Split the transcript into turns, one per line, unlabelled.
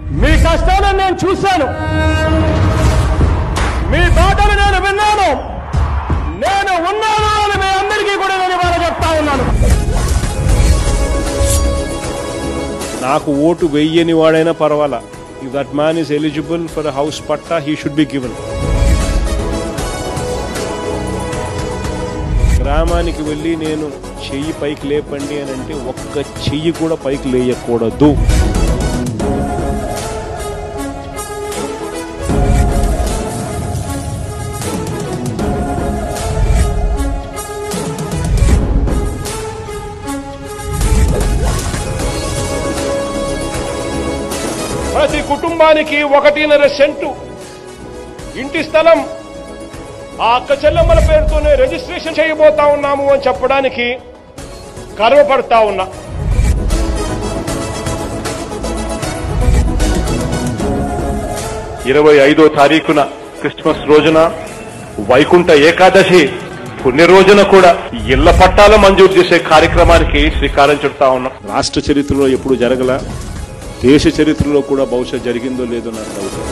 మీ కష్టాలను నేను చూశాను మీ బాధలు నేను విన్నాను నేను ఉన్నాను అని మీ అందరికీ కూడా నేను ఇవాళ చెప్తా ఉన్నాను
నాకు ఓటు వెయ్యని వాడైనా పర్వాలా if that man is eligible for house పట్టా హీ షుడ్ బి గివెన్ గ్రామానికి వెళ్ళి నేను చెయ్యి పైకి లేపండి అని అంటే ఒక్క చెయ్యి కూడా పైకి లేయకూడదు ప్రతి కుటుంబానికి ఒకటిన్నర సెంటు ఇంటి స్థలం ఆ అక్క చెల్లెమ్మల పేరుతోనే రిజిస్ట్రేషన్ చేయబోతా ఉన్నాము అని చెప్పడానికి గర్వపడతా ఉన్నా
ఇరవై ఐదో తారీఖున క్రిస్మస్ రోజున వైకుంఠ ఏకాదశి పుణ్య రోజున కూడా ఇళ్ల పట్టాల మంజూరు చేసే కార్యక్రమానికి శ్రీకారం చుడతా ఉన్నాం
రాష్ట్ర చరిత్రలో ఎప్పుడు జరగల దేశ చరిత్రలో కూడా బహుశా జరిగిందో లేదో నాకు డౌట్